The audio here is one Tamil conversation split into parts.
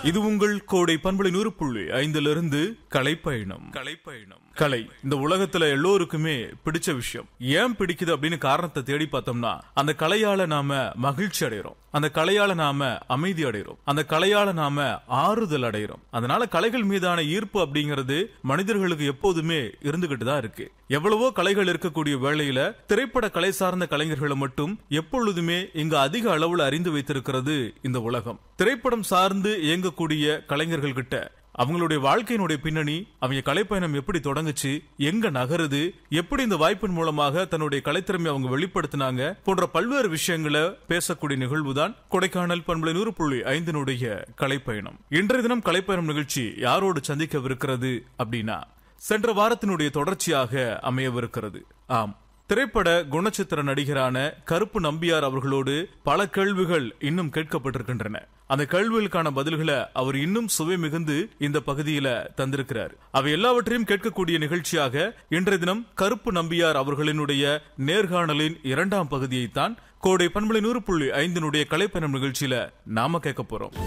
இது உங்கள் கோடை பண்பலை நூறு புள்ளி ஐந்திலிருந்து கலைப்பயணம் கலைப்பயணம் கலை இந்த உலகத்துல எல்லோருக்குமே பிடிச்ச விஷயம் ஏன் பிடிக்குது அப்படின்னு காரணத்தை தேடி பார்த்தோம்னா அந்த கலையால நாம மகிழ்ச்சி அடைகிறோம் அந்த கலையால நாம அமைதி அடைகிறோம் அந்த கலையால நாம ஆறுதல் அடைகிறோம் அதனால கலைகள் மீதான ஈர்ப்பு அப்படிங்கிறது மனிதர்களுக்கு எப்போதுமே இருந்துகிட்டு தான் இருக்கு எவ்வளவோ கலைகள் இருக்கக்கூடிய வேளையில திரைப்பட கலை சார்ந்த கலைஞர்களை மட்டும் எப்பொழுதுமே இங்கு அதிக அளவுல அறிந்து வைத்திருக்கிறது இந்த உலகம் திரைப்படம் சார்ந்து இயங்கக்கூடிய கலைஞர்கள் கிட்ட அவங்களுடைய வாழ்க்கையினுடைய பின்னணி அவங்க கலைப்பயணம் எப்படி தொடங்குச்சு எங்க நகருது எப்படி இந்த வாய்ப்பின் மூலமாக தன்னுடைய கலைத்திறமை அவங்க வெளிப்படுத்தினாங்க போன்ற பல்வேறு விஷயங்களை பேசக்கூடிய நிகழ்வுதான் கொடைக்கானல் பண்பலை நூறு புள்ளி ஐந்தினுடைய கலைப்பயணம் இன்றைய தினம் கலைப்பயணம் நிகழ்ச்சி யாரோடு சந்திக்கவிருக்கிறது அப்படின்னா சென்ற வாரத்தினுடைய தொடர்ச்சியாக அமையவிருக்கிறது ஆம் திரைப்பட குணச்சித்திர நடிகரான கருப்பு நம்பியார் அவர்களோடு பல கேள்விகள் இன்னும் கேட்கப்பட்டிருக்கின்றன அந்த கேள்விகளுக்கான பதில்களை அவர் இன்னும் சுவை மிகுந்து இந்த பகுதியில தந்திருக்கிறார் அவை எல்லாவற்றையும் கேட்கக்கூடிய நிகழ்ச்சியாக இன்றைய தினம் கருப்பு நம்பியார் அவர்களினுடைய நேர்காணலின் இரண்டாம் பகுதியைத்தான் கோடை பண்பலை நூறு புள்ளி ஐந்தினுடைய கலைப்பயணம் நிகழ்ச்சியில நாம கேட்க போறோம்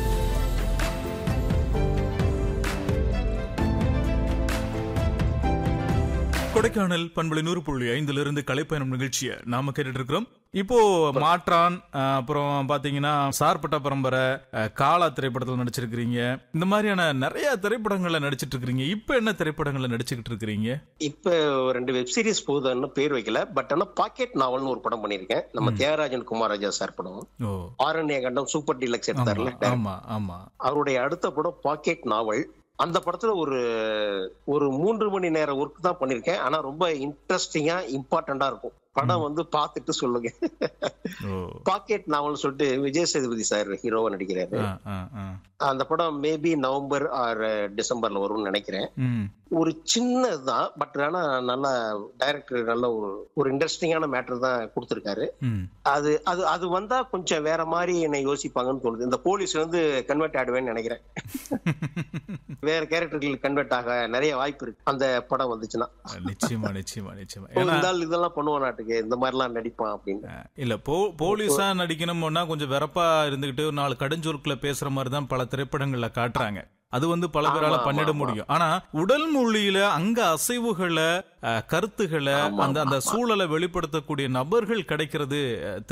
கொடைக்கானல் பண்பலை நூறு புள்ளி ஐந்துல இருந்து கலைப்பயணம் நிகழ்ச்சியை நாம கேட்டுட்டு இருக்கிறோம் இப்போ மாற்றான் அஹ், அப்புறம் பாத்தீங்கன்னா சார்பட்ட பரம்பரை அஹ், காலா திரைப்படத்துல நடிச்சிருக்கிறீங்க இந்த மாதிரியான நிறைய திரைப்படங்கள்ல நடிச்சிட்டு இருக்கிறீங்க இப்ப என்ன திரைப்படங்கள்ல நடிச்சுக்கிட்டு இருக்கிறீங்க இப்ப ஒரு ரெண்டு வெப் சீரிஸ் போகுதுன்னு பேர் வைக்கல பட் ஆனா பாக்கெட் நாவல்னு ஒரு படம் பண்ணிருக்கேன் நம்ம தியாகராஜன் குமாரராஜா சார் படம் ஓ ஆரண்ய கண்டம் சூப்பர் டீலக்ஸ் எடுத்தாருல ஆமா ஆமா அவருடைய அடுத்த படம் பாக்கெட் நாவல் அந்த படத்துல ஒரு ஒரு மூன்று மணி நேர ஒர்க் தான் பண்ணிருக்கேன் ஆனா ரொம்ப இன்ட்ரெஸ்டிங்கா இம்பார்ட்டண்டா இருக்கும் படம் வந்து பார்த்துட்டு சொல்லுங்க ஓ பாக்கெட் நாவல் சொல்லிட்டு விஜய் சேதுபதி சார் ஹீரோவா நடிக்கிறாரு ஆ, ஆ, ஆ. அந்த படம் மேபி நவம்பர் ஆர் டிசம்பர்ல வரும்னு நினைக்கிறேன் ம் ஒரு சின்னதுதான் பட் ஆனா நல்லா டைரக்டர் நல்ல ஒரு ஒரு இன்ட்ரெஸ்டிங்கான மேட்டர் தான் கொடுத்துருக்காரு ம் அது அது அது வந்தா கொஞ்சம் வேற மாதிரி என்னை யோசிப்பாங்கன்னு தோணுது இந்த போலீஸ் வந்து கன்வெர்ட் ஆடுவேன்னு நினைக்கிறேன் வேற கேரக்டர்கள் கன்வெர்ட் ஆக நிறைய வாய்ப்பு இருக்கு அந்த படம் வந்துச்சுன்னா நிச்சயமா நிச்சயமா நிச்சயமா ஓ, ஏன்னா இந்த ஆள் இதெல்லாம் பண்ணுவான் நாட்டுக்கு இந்த மாதிரி எல்லாம் நடிப்பான் அப்படின்னு அஹ், இல்ல போ போலீஸா நடிக்கணும்னா கொஞ்சம் வெறப்பா இருந்துகிட்டு ஒரு நாலு கடுஞ்சொற்களை பேசுற மாதிரி தான் பல திரைப்படங்கள்ல காட்டுறாங்க அது வந்து பல பேரால ஆமா, பண்ணிட ஆமா. முடியும் ஆனா உடல் மொழியில அங்க அசைவுகளை அஹ், கருத்துக்களை ஆமா, அந்த அந்த ஆமா. சூழலை வெளிப்படுத்தக்கூடிய நபர்கள் கிடைக்கிறது அஹ்,